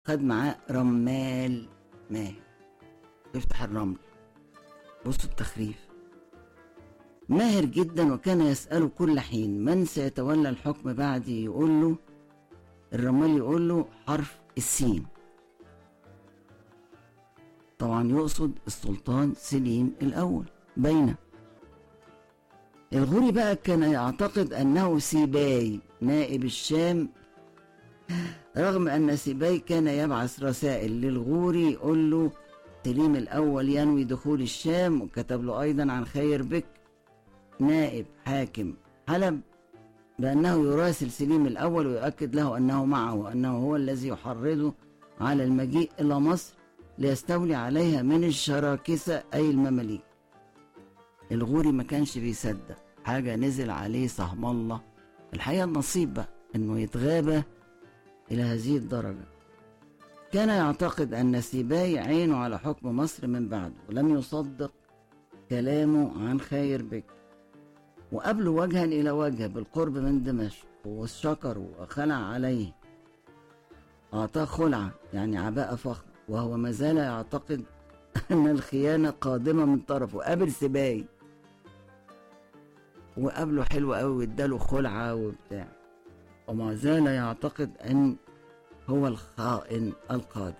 خد معاه رمال ماهر يفتح الرمل بصوا التخريف ماهر جدا وكان يسأله كل حين من سيتولى الحكم بعدي يقول له الرمال يقول له حرف السين طبعا يقصد السلطان سليم الأول بين الغوري بقى كان يعتقد أنه سيباي نائب الشام رغم أن سيباي كان يبعث رسائل للغوري يقول له سليم الأول ينوي دخول الشام وكتب له أيضا عن خير بك نائب حاكم حلب بأنه يراسل سليم الأول ويؤكد له أنه معه وأنه هو الذي يحرضه على المجيء إلى مصر ليستولي عليها من الشراكسة أي المماليك الغوري ما كانش بيصدق حاجة نزل عليه سهم الله الحقيقة النصيب بقى إنه يتغابى إلى هذه الدرجة كان يعتقد أن سيباي عينه على حكم مصر من بعده ولم يصدق كلامه عن خير بك وقابله وجها إلى وجه بالقرب من دمشق وشكره وخلع عليه أعطاه خلعة يعني عباءة فخمة وهو ما زال يعتقد أن الخيانة قادمة من طرفه قابل سباي وقابله حلو قوي واداله خلعة وبتاع وما زال يعتقد أن هو الخائن القادم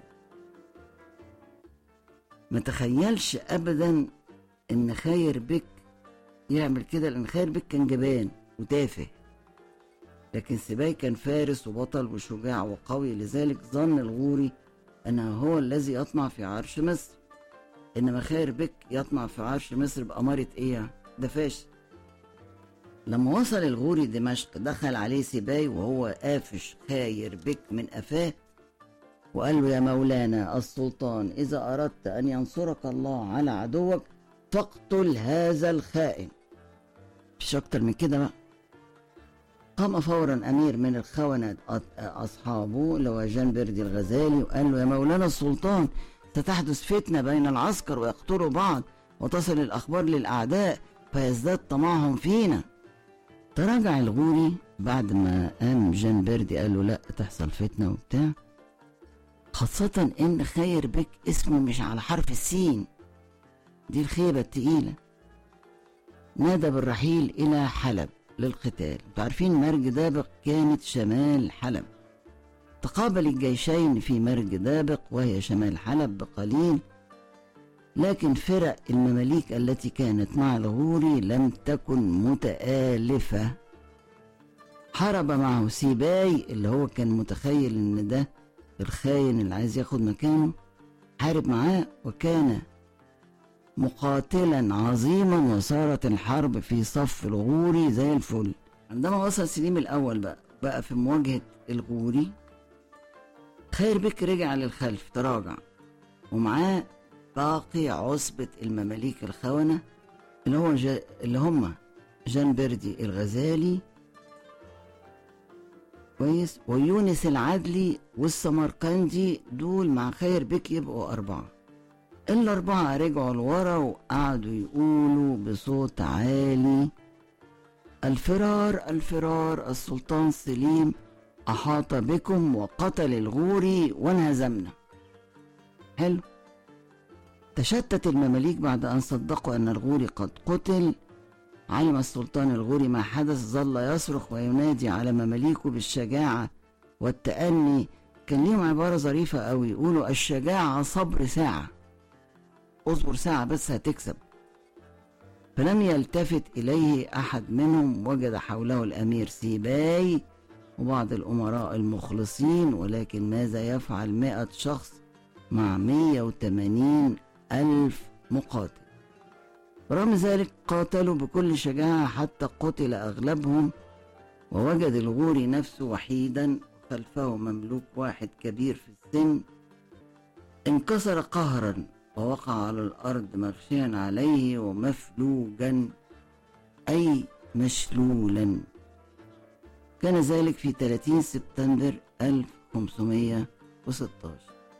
ما تخيلش أبدا أن خير بك يعمل كده لأن خير بك كان جبان وتافه لكن سباي كان فارس وبطل وشجاع وقوي لذلك ظن الغوري أنه هو الذي يطمع في عرش مصر إنما خير بك يطمع في عرش مصر بأمارة إيه ده فاشل لما وصل الغوري دمشق دخل عليه سباي وهو قافش خاير بك من قفاه وقال له يا مولانا السلطان إذا أردت أن ينصرك الله على عدوك فاقتل هذا الخائن مش أكتر من كده بقى قام فورا أمير من الخونة أصحابه اللي هو جان بردي الغزالي وقال له يا مولانا السلطان ستحدث فتنة بين العسكر ويقتلوا بعض وتصل الأخبار للأعداء فيزداد طمعهم فينا تراجع الغوري بعد ما قام جان بردي قال له لا تحصل فتنة وبتاع خاصة إن خير بك اسمه مش على حرف السين دي الخيبة التقيلة نادى بالرحيل إلى حلب للقتال انتوا عارفين مرج دابق كانت شمال حلب تقابل الجيشين في مرج دابق وهي شمال حلب بقليل لكن فرق المماليك التي كانت مع الغوري لم تكن متآلفة حارب معه سيباي اللي هو كان متخيل ان ده الخاين اللي عايز ياخد مكانه حارب معاه وكان مقاتلا عظيما وصارت الحرب في صف الغوري زي الفل عندما وصل سليم الأول بقى بقى في مواجهة الغوري خير بك رجع للخلف تراجع ومعاه باقي عصبة المماليك الخونة اللي هو جا اللي هم جان بردي الغزالي كويس ويونس العدلي والسمرقندي دول مع خير بك يبقوا أربعة الأربعة رجعوا لورا وقعدوا يقولوا بصوت عالي الفرار الفرار السلطان سليم أحاط بكم وقتل الغوري وانهزمنا حلو تشتت المماليك بعد أن صدقوا أن الغوري قد قتل علم السلطان الغوري ما حدث ظل يصرخ وينادي على مماليكه بالشجاعة والتأني كان ليهم عبارة ظريفة أوي يقولوا الشجاعة صبر ساعة اصبر ساعة بس هتكسب فلم يلتفت إليه أحد منهم وجد حوله الأمير سيباي وبعض الأمراء المخلصين ولكن ماذا يفعل مئة شخص مع مية وتمانين ألف مقاتل رغم ذلك قاتلوا بكل شجاعة حتى قتل أغلبهم ووجد الغوري نفسه وحيدا خلفه مملوك واحد كبير في السن انكسر قهرا ووقع على الأرض مغشيا عليه ومفلوجا أي مشلولا كان ذلك في 30 سبتمبر 1516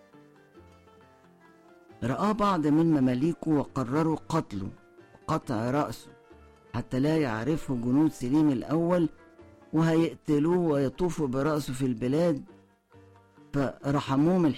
رأى بعض من مماليكه وقرروا قتله وقطع رأسه حتى لا يعرفه جنود سليم الأول وهيقتلوه ويطوفوا برأسه في البلاد فرحموه من